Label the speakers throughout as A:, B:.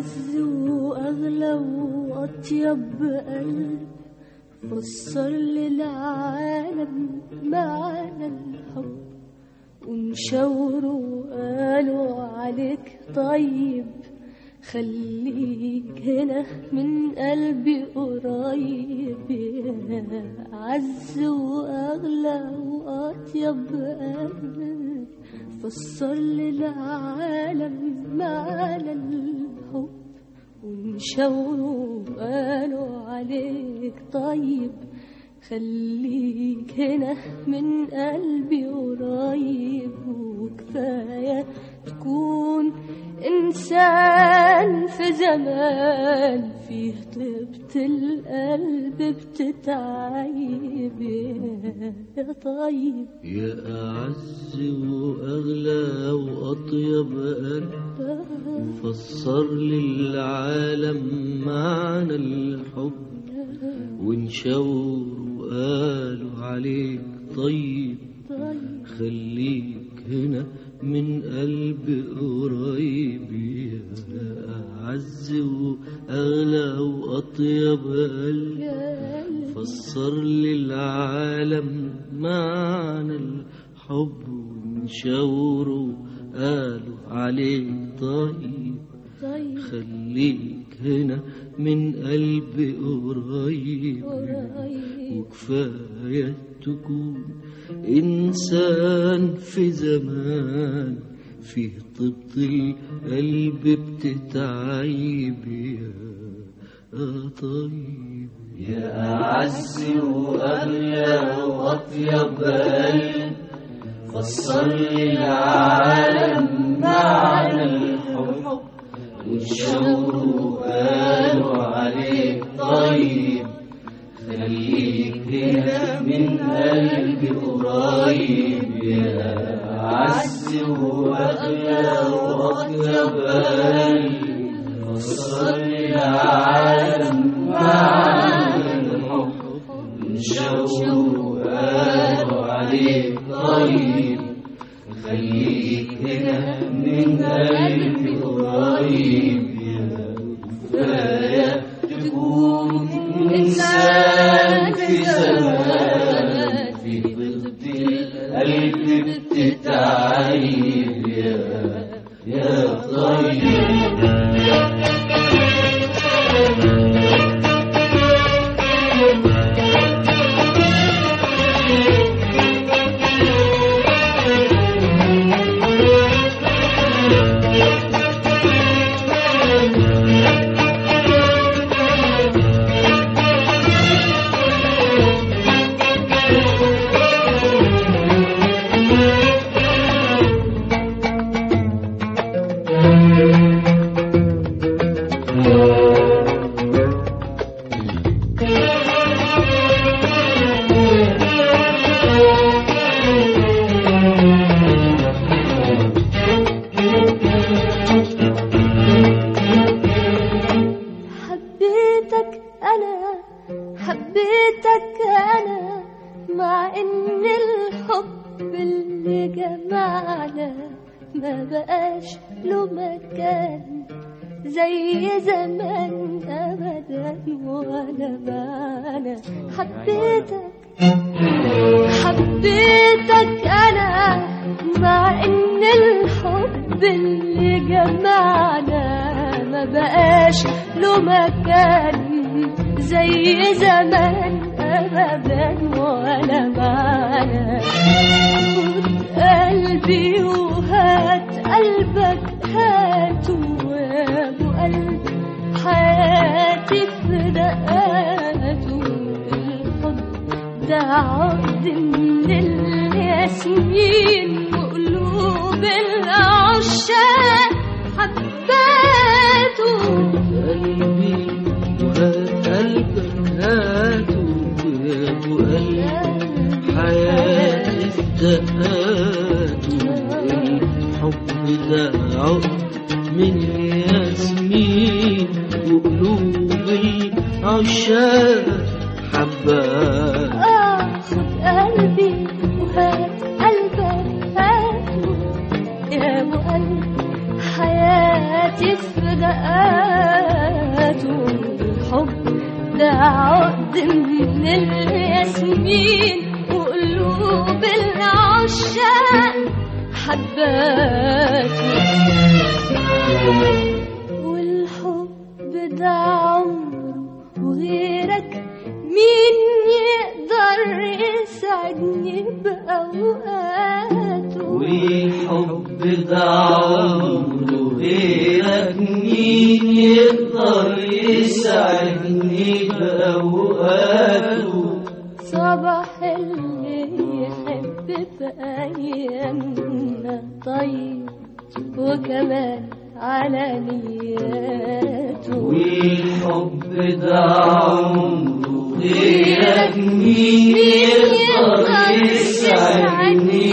A: أعز وأغلى وأطيب قلب فسر للعالم معنى الحب ونشاوروا قالوا عليك طيب خليك هنا من قلبي قريب يا أعز وأغلى وأطيب قلب فسر للعالم معنى الحب ونشاوروا قالوا عليك طيب خليك هنا من قلبي قريب وكفاية تكون إنسان في زمان فيه طيبة القلب بتتعيب يا طيب
B: يا أعز وأغلى وأطيب قلب فسر للعالم معنى الحب ونشاور وقالوا عليك طيب
A: طيب
B: خليك هنا من قلب قريب يا أعز وأغلى وأطيب قلب
A: يا قلبي
B: فسر للعالم معنى الحب ونشاوروا قالوا عليك طيب
A: طيب
B: خليك هنا من قلب قريب
A: قريب
B: وكفاية تكون إنسان في زمان فيه طبط القلب بتتعيب يا طيب يا أعز وأغلى وأطيب قلب فسر للعالم معنى الحب والشوق قالوا عليك طيب خليك هنا من قلبي قريب يا أعز وأغلى وأطيب قلب فسر للعالم معنى الحب والشوق قالوا عليك طيب خليك هنا من قلبي قريب يا كفاية تكون إنسان في زمان في ضد القلب بتتعيب يا يا طيب
A: حبيتك أنا حبيتك أنا مع إن الحب اللي جمعنا ما بقاش له مكان زي زمان أبدا ولا معنا حبيتك حبيتك أنا مع إن الحب اللي جمعنا ما بقاش له مكان زي زمان أبدا ولا معنا خد قلبي وهات قلبك هاته يا أبو قلب حياتي في دقاته الحب ده عقد من الياسمين وقلوب العشاق حباته
B: قلبي وهات قلبك هاته يا ابو قلب حياتي في دقاته الحب ده عقد من ياسمين وقلوب العشاق حبات
A: آه خد قلبي وهات قلبك هاته يا أبو قلب حياتي في دقاته أوقاته الحب ده عقد من الياسمين وقلوب العشاق حباته والحب ده عمره وغيرك مين يقدر يسعدني بأوقاته
B: والحب ده عمره غيرك مين يقدر يسعدني بأوقاته
A: صباح اللي يحب في أيامنا طيب وكمان على نياته
B: والحب ده عمره غيرك مين يقدر يسعدني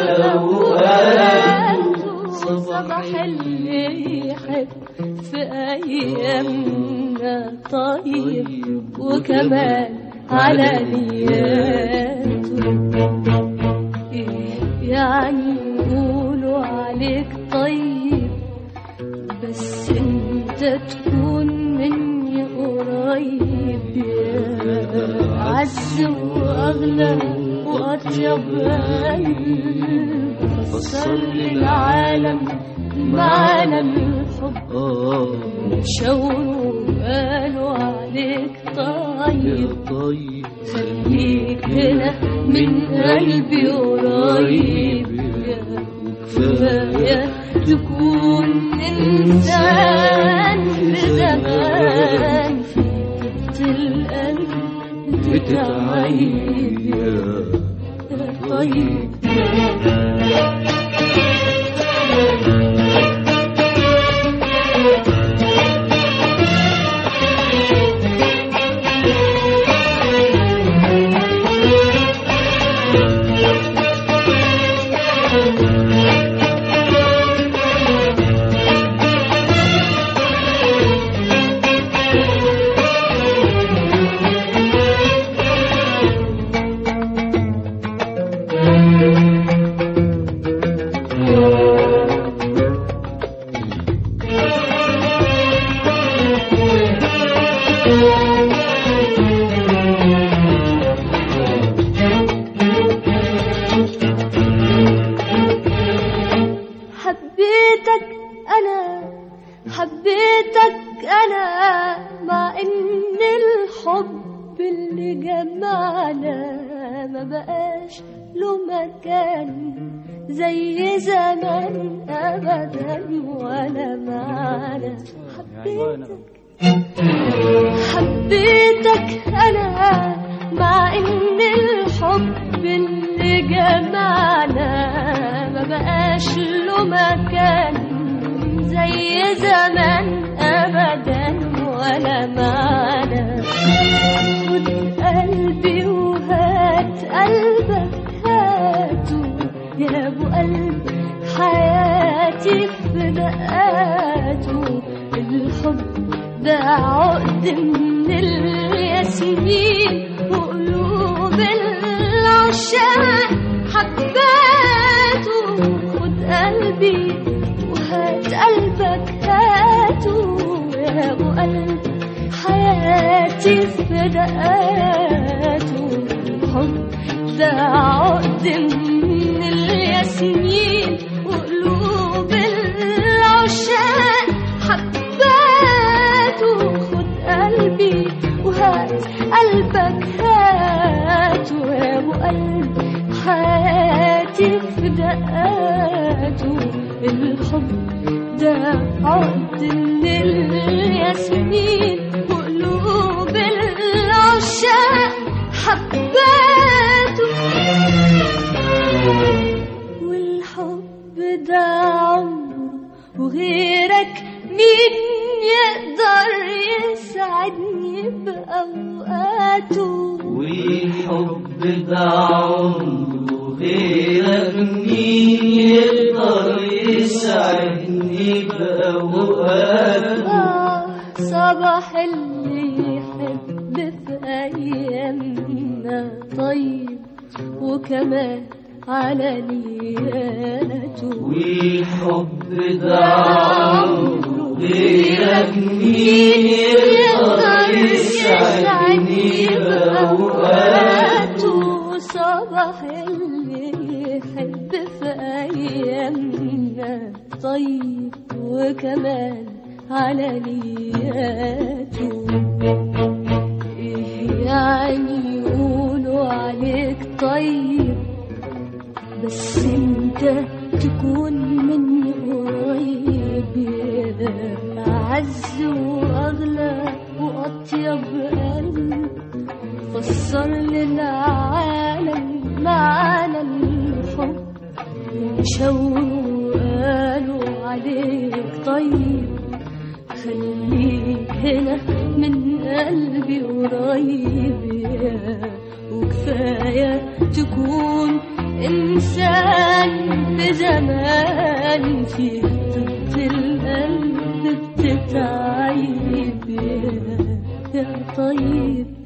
B: بأوقاته
A: صباح اللي يحب في أيامنا طيب وكمان على نياته إيه يعني يقولوا عليك طيب بس انت تكون مني قريب يا عز واغلى واطيب قلب فسر للعالم معنى الحب
B: آه
A: شاوروا قالوا عليك طيب
B: طيب
A: خليك هنا من قلبي قريب يا كفاية تكون إنسان في زمان في طيبة القلب بتتعيب يا طيب حبيتك أنا حبيتك أنا مع إن الحب اللي جمعنا ما بقاش له مكان زي زمان أبدا ولا معنا حبيتك حبيتك أنا مع إن الحب اللي جمعنا ما بقاش له مكان زي زمان أبدا ولا معنا خد قلبي وهات قلبك هاته يا أبو قلب حياتي في دقاته الحب ده عقد من الياسمين وقلوب العشاق حباته خد قلبي وهات قلبك هاته يا ابو قلب حياتي في دقاته الحب ده عقد من الياسمين وقلوب العشاق حباته خد قلبي وهات قلبك هاته يا ابو قلب حياتي في دقاته الحب ده عقد من الياسمين وقلوب العشاق حباته والحب ده عمره وغيرك مين يقدر يسعدني بأوقاته
B: والحب ده عمره غيرك مين يقدر يسعدني بأوقاته
A: آه صباح اللي يحب في أيامنا طيب وكمان على نياته
B: والحب ده عمره غيرك مين يقدر يسعدني بأوقاته
A: صباح اللي يحب في أيامنا طيب وكمان على نياته إيه يعني يقولوا عليك طيب بس انت تكون من قريب يا أعز وأغلى وأطيب قلب فسر للعالم معنى الحب وشاوروا قالوا عليك طيب خليك هنا من قلبي قريب يا وكفاية تكون إنسان بزمان فيه طبة القلب بتتعيب يا- يا طيب